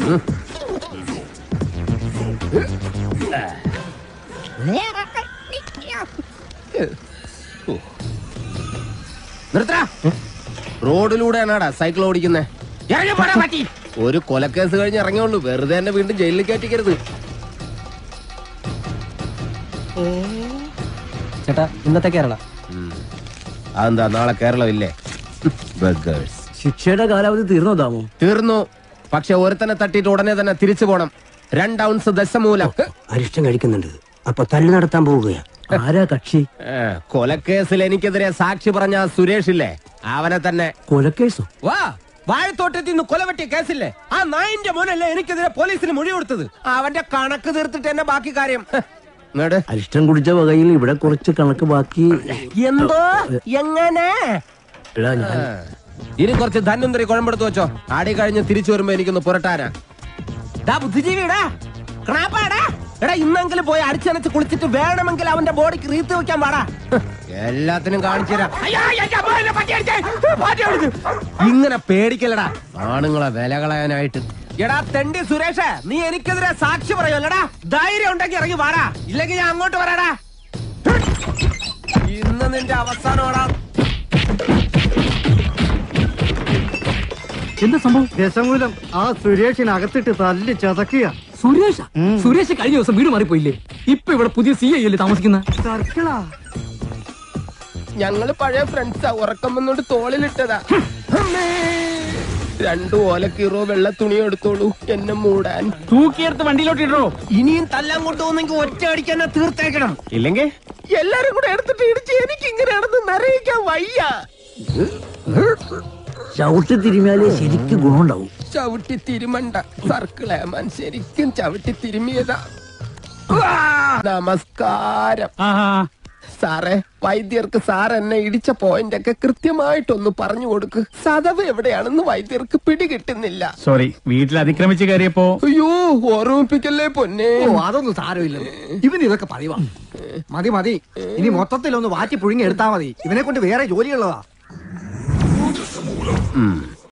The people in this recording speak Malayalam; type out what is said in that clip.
നിർത്തടാ റോഡിലൂടെയാണാടാ സൈക്കിൾ ഓടിക്കുന്നേ ഇറങ്ങി പോടാ പറ്റി ഒരു കൊലക്കേസ് കഴിഞ്ഞ് ഇറങ്ങിയുള്ളൂ വെറുതെ എന്നെ വീണ്ടും ജയിലിൽ കയറ്റിക്കരുത് ചേട്ടാ ഇന്നത്തെ കേരള അതെന്താ നാളെ കേരളം ഇല്ലേ ബഗേഴ്സ് ശിക്ഷയുടെ കാലാവധി തീർന്നോ ദാമു തീർന്നു പക്ഷെ ഒരുത്തനെ തട്ടിയിട്ട് ഉടനെ തന്നെ തിരിച്ചു പോണം രണ്ട് ഔൺസ് ദശമൂലം അരിഷ്ടം കഴിക്കുന്നുണ്ട് അപ്പൊ തല്ലു നടത്താൻ പോവുകയാ ആരാ കക്ഷി ഏ, കൊലക്കേസിൽ എനിക്കെതിരെ സാക്ഷി പറഞ്ഞ ആ സുരേഷ് ഇല്ലേ അവനെ തന്നെ കൊലക്കേസോ വാ വാഴത്തോട്ടത്തിൽ നിന്ന് കൊലവെട്ടിയ കേസില്ലേ ആ നായിന്റെ മോനല്ലേ എനിക്കെതിരെ പോലീസിന് മൊഴി കൊടുത്തത് അവന്റെ കണക്ക് തീർത്തിട്ട് എന്നെ ബാക്കി കാര്യം ഹ്, ഇങ്ങട് അരിഷ്ടം കുടിച്ച വകയിൽ ഇവിടെ കുറച്ച് കണക്ക് ബാക്കി എന്തോ എങ്ങനെ എടാ ഞാൻ ഇനി കുറച്ച് ധന്വന്തരി കുഴമ്പെടുത്ത് വെച്ചോ ആടി കഴിഞ്ഞ് തിരിച്ചു വരുമ്പോ എനിക്കൊന്ന് പുരട്ടാനാ ഡാ ബുദ്ധിജീവിടാ ക്രാപ്പാടാ എടാ ഇന്നെങ്കിലും പോയി അടിച്ചനച്ച് കുളിച്ചിട്ട് വേണമെങ്കിൽ അവന്റെ ബോഡിക്ക് റീത്ത് വെക്കാൻ പാടാ ഹ്, എല്ലാത്തിനും കാണിച്ചു തരാം അയ്യോ അയ്യോ, അമ്മോ, എന്നെ പട്ടി അടിച്ചേ. പട്ടി അടിച്ചു. ഇങ്ങനെ പേടിക്കലടാ ആണുങ്ങളെ വില കളയാനായിട്ട് എടാ തെണ്ടി സുരേഷ് നീ എനിക്കെതിരെ സാക്ഷി പറയുമല്ലടാ ധൈര്യം ഉണ്ടെങ്കിൽ ഇറങ്ങി വാടാ ഇല്ലെങ്കിൽ ഞാൻ അങ്ങോട്ട് വരാടാ ഇന്ന് നിന്റെ അവസാനമാടാ എന്താ സംഭവം ദശമൂലം ആ സുരേഷിനകത്തിട്ട് തല്ലി ചതക്കുക സുരേഷ സുരേഷ് കഴിഞ്ഞ ദിവസം വീട് മാറിപ്പോയില്ലേ ഇപ്പൊ ഇവിടെ പുതിയ സി ഐ അല്ലേ താമസിക്കുന്ന സർക്കിളാ ഞങ്ങള് പഴയ ഫ്രണ്ട്സാ ഉറക്കം വന്നോണ്ട് തോളിലിട്ടതാ അമ്മേ. രണ്ടു ഓലക്കീറോ വെള്ള തുണി എടുത്തോളൂ എന്നെ മൂടാൻ തൂക്കിയെടുത്ത് വണ്ടിയിലോട്ട് ഇടോ ഇനിയും തല്ലാൻ കൊണ്ടുപോകുന്നെങ്കിൽ ഒറ്റ അടിക്കാൻ തീർത്തേക്കണം ഇല്ലെങ്കിൽ എല്ലാരും കൂടെ എടുത്തിട്ട് ഇടിച്ച് എനിക്ക് ഇങ്ങനെയാണെന്ന് നിറയിക്കാൻ വയ്യ ചവിട്ടി തിരിഞ്ഞാലേ ശരിക്ക് ഗുണമുണ്ടാവും ചവിട്ടി തിരുമണ്ട സർക്കിളേമാൻ ശരിക്കും ചവിട്ടി തിരുമിയതാ നമസ്കാരം സാറേ വൈദ്യർക്ക് സാർ എന്നെ ഇടിച്ച പോയിന്റ് ഒക്കെ കൃത്യമായിട്ടൊന്ന് പറഞ്ഞു കൊടുക്ക് സതവ് എവിടെയാണെന്ന് വൈദ്യർക്ക് പിടികിട്ടുന്നില്ല സോറി വീട്ടിൽ അതിക്രമിച്ച് കയറിയപ്പോ അയ്യോ ഓർമ്മിപ്പിക്കല്ലേ പൊന്നെ ഓ അതൊന്നും സാരമില്ല ഇവന് ഇതൊക്കെ പതിവാ മതി മതി ഇനി മൊത്തത്തിലൊന്ന് വാറ്റി പുഴുങ്ങി എടുത്താ മതി ഇവനെ കൊണ്ട് വേറെ ജോലിയുള്ളതാ ഉം.